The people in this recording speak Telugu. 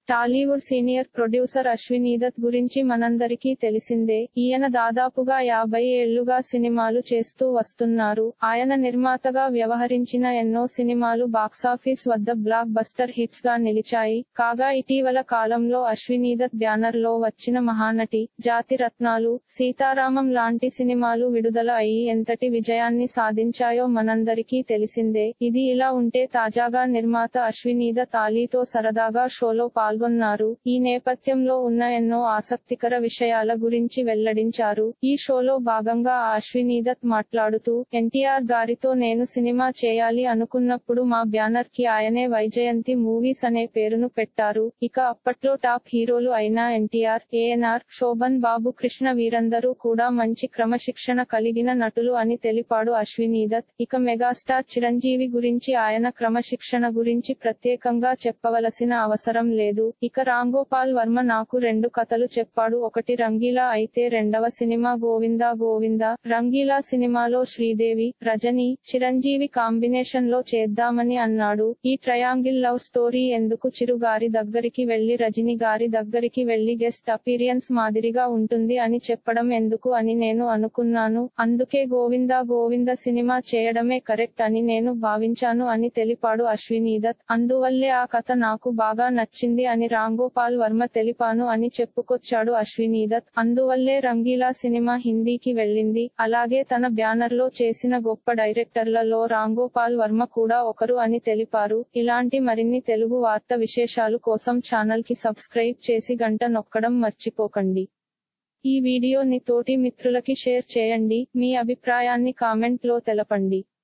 టాలీవుడ్ సీనియర్ ప్రొడ్యూసర్ అశ్వినీదత్ గురించి మనందరికీ తెలిసిందే ఈయన దాదాపుగా యాభై ఏళ్లుగా సినిమాలు చేస్తూ వస్తున్నారు ఆయన నిర్మాతగా వ్యవహరించిన ఎన్నో సినిమాలు బాక్సాఫీస్ వద్ద బ్లాక్ బస్టర్ హిట్స్ గా నిలిచాయి కాగా ఇటీవల కాలంలో అశ్వినీదత్ బ్యానర్ లో వచ్చిన మహానటి జాతి రత్నాలు సీతారామం లాంటి సినిమాలు విడుదల అయ్యి ఎంతటి విజయాన్ని సాధించాయో మనందరికీ తెలిసిందే ఇది ఇలా ఉంటే తాజాగా నిర్మాత అశ్వినీదత్ ఆలీతో సరదాగా షోలో పాల్గొన్నారు ఈ నేపథ్యంలో ఉన్న ఎన్నో ఆసక్తికర విషయాల గురించి వెల్లడించారు ఈ షోలో భాగంగా ఆ అశ్వినీదత్ మాట్లాడుతూ ఎన్టీఆర్ గారితో నేను సినిమా చేయాలి అనుకున్నప్పుడు మా బ్యానర్ కి ఆయనే వైజయంతి మూవీస్ అనే పేరును పెట్టారు ఇక అప్పట్లో టాప్ హీరోలు అయిన ఎన్టీఆర్ ఏఎన్ఆర్ శోభన్ బాబు కృష్ణ వీరందరూ కూడా మంచి క్రమశిక్షణ కలిగిన నటులు అని తెలిపాడు అశ్వినీదత్ ఇక మెగాస్టార్ చిరంజీవి గురించి ఆయన క్రమశిక్షణ గురించి ప్రత్యేకంగా చెప్పవలసిన అవసరం లేదు ఇక రాంగోపాల్ వర్మ నాకు రెండు కథలు చెప్పాడు ఒకటి రంగీలా అయితే రెండవ సినిమా గోవిందా గోవిందా రంగీలా సినిమాలో శ్రీదేవి రజని చిరంజీవి కాంబినేషన్ లో చేద్దామని అన్నాడు ఈ ట్రయాంగిల్ లవ్ స్టోరీ ఎందుకు చిరు గారి దగ్గరికి వెళ్లి రజని గారి దగ్గరికి వెళ్లి గెస్ట్ అపీరియన్స్ మాదిరిగా ఉంటుంది అని చెప్పడం ఎందుకు అని నేను అనుకున్నాను అందుకే గోవిందా గోవింద సినిమా చేయడమే కరెక్ట్ అని నేను భావించాను అని తెలిపాడు అశ్వినీదత్ అందువల్లే ఆ కథ నాకు బాగా నచ్చింది అని రాంగోపాల్ వర్మ తెలిపాను అని చెప్పుకొచ్చాడు అశ్వినీదత్ అందువల్లే రంగీలా సినిమా హిందీకి వెళ్ళింది అలాగే తన బ్యానర్ లో చేసిన గొప్ప డైరెక్టర్లలో రాంగోపాల్ వర్మ కూడా ఒకరు అని తెలిపారు ఇలాంటి మరిన్ని తెలుగు వార్త విశేషాలు కోసం ఛానల్ కి సబ్స్క్రైబ్ చేసి గంట నొక్కడం మర్చిపోకండి ఈ వీడియోని తోటి మిత్రులకి షేర్ చేయండి మీ అభిప్రాయాన్ని కామెంట్ లో తెలపండి